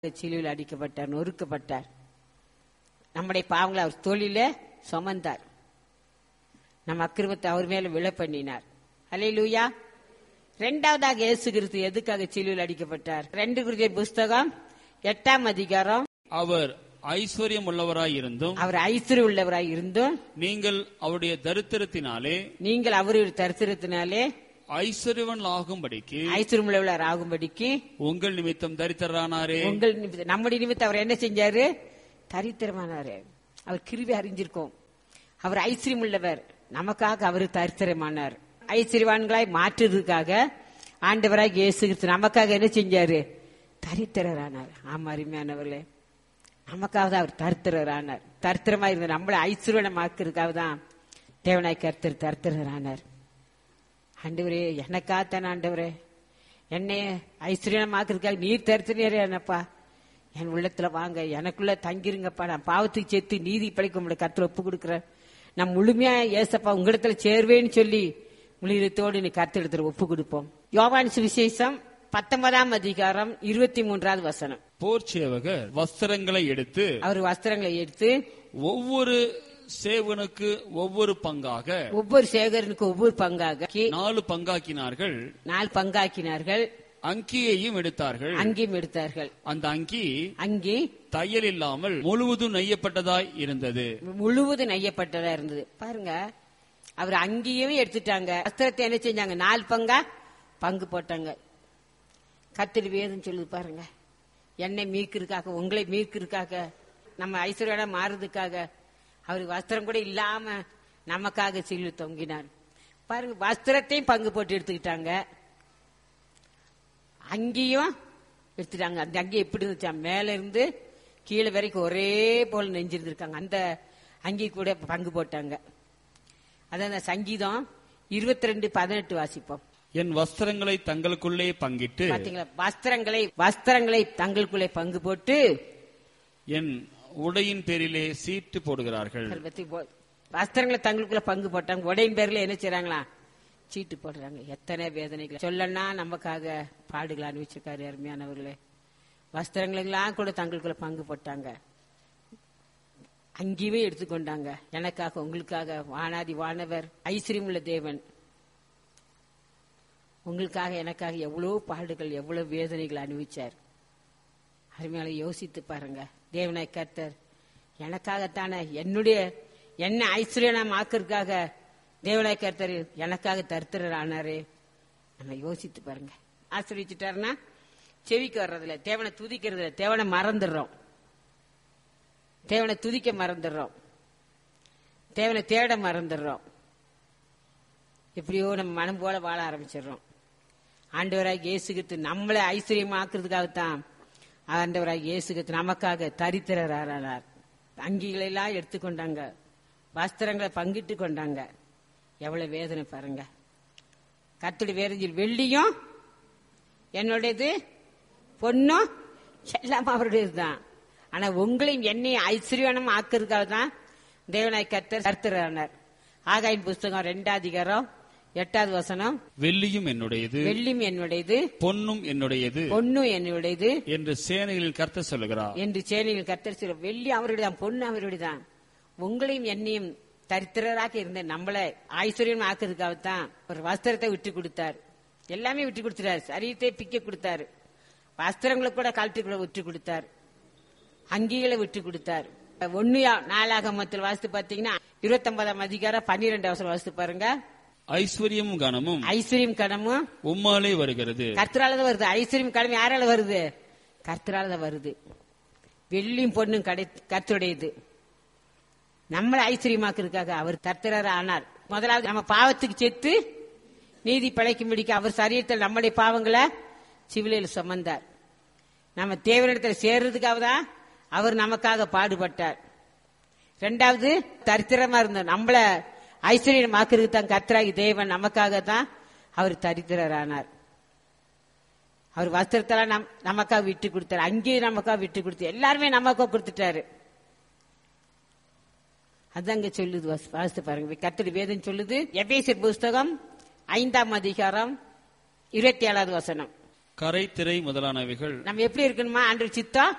சிலுவையில் அடிக்கப்பட்டார் நொறுக்கப்பட்டார் நம்முடைய பாவங்களை அவர் தோளில சுமந்தார் நம் அக்கிரமத்தை அவர் மேல விழ பண்ணினார் அலையிலூயா இரண்டாவதாக இயேசு கிறிஸ்து எதுக்காக சிலுவையில் அடிக்கப்பட்டார் ரெண்டு குருதிய புஸ்தகம் எட்டாம் அதிகாரம் அவர் ஐஸ்வர்யம் உள்ளவராய் இருந்தும் அவர் ஐஸ்வர்யம் உள்ளவராய் இருந்தும் நீங்கள் அவருடைய தரித்திரத்தினாலே நீங்கள் அவருடைய தரித்திரத்தினாலே ஐஸ்வர்யவன் ஆகும்படிக்கு ஐஸ்வர்யம் உள்ளவர் ஆகும்படிக்கு உங்கள் நிமித்தம் தரித்திரரானாரே உங்கள் நிமித்த- நம்முடைய நிமித்தம் அவர் என்ன செஞ்சாரு தரித்திரமானாரு அவர் கிருவி அறிஞ்சிருக்கோம் அவர் ஐஸ்வர்யம் உள்ளவர் நமக்காக அவர் தரித்திரமானார் ஐஸ்வர்யவான்களாய் மாற்றுறதுக்காக ஆண்டவராக இயேசு கிறிஸ்து நமக்காக என்ன செஞ்சாரு தரித்திரரானார் ஆமா அருமையானவர்களே நமக்காக தான் அவர் தரித்திரரானார் தரித்திரமா இருந்த நம்மளை ஐஸ்வர்யமாக்குறதுக்காக தான் தேவனாய் கருத்தர் தரித்திரரானார் ஆண்டவரே எனக்காத்தான் ஆண்டவரே என்னை ஐஸ்வர்யமாக்குறதுக்காக நீர் தரித்திரே என்னப்பா என் உள்ளத்துல வாங்க எனக்குள்ள தங்கிருங்கப்பா நான் பாவத்துக்கு சேர்த்து நீதி படைக்க உங்களை கருத்துல ஒப்பு கொடுக்குறேன் நான் முழுமையா ஏசப்பா உங்களிடத்துல சேர்வேன்னு சொல்லி முழுத்தோடு நீ கருத்தெடுத்துல ஒப்பு கொடுப்போம் யோவான் சுவிசேஷம் பத்தொன்பதாம் அதிகாரம் இருபத்தி மூன்றாவது வசனம் போர் சேவகர் வஸ்திரங்களை எடுத்து அவர் வஸ்திரங்களை எடுத்து ஒவ்வொரு சேவனுக்கு ஒவ்வொரு பங்காக ஒவ்வொரு சேகரனுக்கு ஒவ்வொரு பங்காக நாலு பங்காக்கினார்கள் நாலு பங்காக்கினார்கள் அங்கியையும் எடுத்தார்கள் அங்கேயும் எடுத்தார்கள் அந்த அங்கி அங்கே தையல் இல்லாமல் முழுவதும் நெய்யப்பட்டதாய் இருந்தது முழுவதும் நெய்யப்பட்டதா இருந்தது பாருங்க அவர் அங்கேயும் எடுத்துட்டாங்க வஸ்திரத்தை என்ன செஞ்சாங்க நாலு பங்கா பங்கு போட்டாங்க கத்திரி வேதம் சொல்லுது பாருங்க என்னை மீட்கிறதுக்காக உங்களை மீட்கிறதுக்காக நம்ம ஐஸ்வர்யோட மாறுறதுக்காக அவர் வஸ்திரம் கூட இல்லாம நமக்காக சில்லு தொங்கினார் பாருங்க வஸ்திரத்தையும் பங்கு போட்டு எடுத்துக்கிட்டாங்க அங்கேயும் எடுத்துட்டாங்க அந்த அங்கே எப்படி இருந்துச்சா மேல இருந்து கீழே வரைக்கும் ஒரே போல நெஞ்சிருந்திருக்காங்க அந்த அங்கி கூட பங்கு போட்டாங்க அதான் அந்த சங்கீதம் இருபத்தி ரெண்டு பதினெட்டு வாசிப்போம் என் வஸ்திரங்களை தங்களுக்குள்ளே பங்கிட்டு பாத்தீங்களா வஸ்திரங்களை வஸ்திரங்களை தங்களுக்குள்ளே பங்கு போட்டு என் உடையின் பேரிலே சீட்டு போடுகிறார்கள் பத்தி போ- வஸ்திரங்களை தங்களுக்குள்ள பங்கு போட்டாங்க உடையின் பேர்ல என்ன செய்றாங்களா சீட்டு போடுறாங்க எத்தனை வேதனைகள் சொல்லனா நமக்காக பாடுகள் அனுபவிச்சிருக்காரு அருமையானவர்களே வஸ்திரங்களெல்லாம் கூட தங்களுக்குள்ள பங்கு போட்டாங்க அங்கேயுமே எடுத்துக்கொண்டாங்க எனக்காக உங்களுக்காக வானாதி வானவர் ஐஸ்வர்யம் உள்ள தேவன் உங்களுக்காக எனக்காக எவ்வளவு பாடுகள் எவ்வளவு வேதனைகள் அனுபவிச்சார் அருமையால யோசித்து பாருங்க தேவனாய் கர்த்தர் எனக்காகத்தானே என்னுடைய என்ன ஐஸ்வர்யம் ஆக்கிறதுக்காக தேவனாய் கர்த்தர் எனக்காக தருத்திரர் ஆனாரு நம்ம யோசித்து பாருங்க ஆசிரியச்சிட்டாருன்னா செவிக்கு வர்றதில்ல தேவனை துதிக்கிறதுல தேவனை மறந்துடுறோம் தேவனை துதிக்க மறந்துடுறோம் தேவனை தேட மறந்துடுறோம் எப்படியோ நம்ம மனம் போல வாழ ஆரம்பிச்சிடுறோம் ஆண்டவராக இயேசுகிட்டு நம்மளை ஐஸ்வர்யமாக்குறதுக்காகத்தான் ஆண்டவராக இயேசுகிட்டு நமக்காக தரித்திரரானார் அங்கிகளை எல்லாம் எடுத்துக்கொண்டாங்க வஸ்திரங்களை பங்கிட்டு கொண்டாங்க எவ்வளவு வேதனை பாருங்க கத்துடி வேதஞ்சில் வெள்ளியும் என்னுடையது பொண்ணும் எல்லாம் அவருடையது தான் ஆனா உங்களையும் என்னையும் ஐஸ்வர்யனம் ஆக்குறதுக்காக தான் தேவனாய் கர்த்தர் கர்த்தரானார் ஆகாயின் புஸ்தகம் ரெண்டாவது அதிகாரம் எட்டாவது வசனம் வெள்ளியும் என்னுடையது வெள்ளியும் என்னுடையது பொன்னும் என்னுடையது பொண்ணும் என்னுடையது என்று சேனைகளில் கர்த்தர் சொல்லுகிறார் என்று சேனையில் கர்த்தர் சொல்ல வெள்ளி அவருடையதான் பொண்ணு அவருடையதான் உங்களையும் என்னையும் தரித்திரராக இருந்த நம்மளை ஐஸ்வர்யம் ஆக்குறதுக்காகத்தான் ஒரு வஸ்திரத்தை விட்டு கொடுத்தார் எல்லாமே விட்டு கொடுத்துட்டாரு சரீரத்தை பிக்க கொடுத்தாரு வஸ்திரங்களை கூட கழட்டுக்குள்ள விட்டு கொடுத்தார் அங்கிகளை விட்டு கொடுத்தார் ஒன்னு நாளாகமத்தில் வாசித்து பாத்தீங்கன்னா இருபத்தொன்பதாம் அதிகாரம் பன்னிரெண்டு அவசரம் வாசித்து பாருங்க ஐஸ்வர்யமும் கனமும் ஐஸ்வர்யம் கடமும் உம்மாலே வருகிறது கர்த்தரால தான் வருது ஐஸ்வர்யம் கடமை யாரால வருது கர்த்தரால தான் வருது வெள்ளியும் பொண்ணும் கடை கர்த்தருடையது நம்மளை ஐஸ்வர்யமாக்குறதுக்காக அவர் கர்த்தராக ஆனார் முதலாவது நம்ம பாவத்துக்கு செத்து நீதி பிழைக்கும்படிக்கு அவர் சரீரத்தில் நம்முடைய பாவங்களை சிவிலையில் சுமந்தார் நம்ம தேவனிடத்தில் சேர்றதுக்காக தான் அவர் நமக்காக பாடுபட்டார் ரெண்டாவது தரித்திரமா இருந்தார் நம்மள ஐஸ்வர்யமாக்குறதுக்கு தான் கர்த்தராகி தேவன் நமக்காக தான் அவர் தரித்திரரானார் அவர் வஸ்திரத்தெல்லாம் நம் நமக்காக விட்டு கொடுத்தாரு அங்கேயும் நமக்காக விட்டு கொடுத்து எல்லாருமே நமக்காக கொடுத்துட்டாரு அதாங்க சொல்லுது வாசி- வாசித்து பாருங்க கர்த்தர் வேதம் சொல்லுது எபேசியர் புஸ்தகம் ஐந்தாம் அதிகாரம் இருபத்தி ஏழாவது வசனம் கரை திரை முதலானவைகள் நம்ம எப்படி இருக்கணுமா ஆண்டு சித்தம்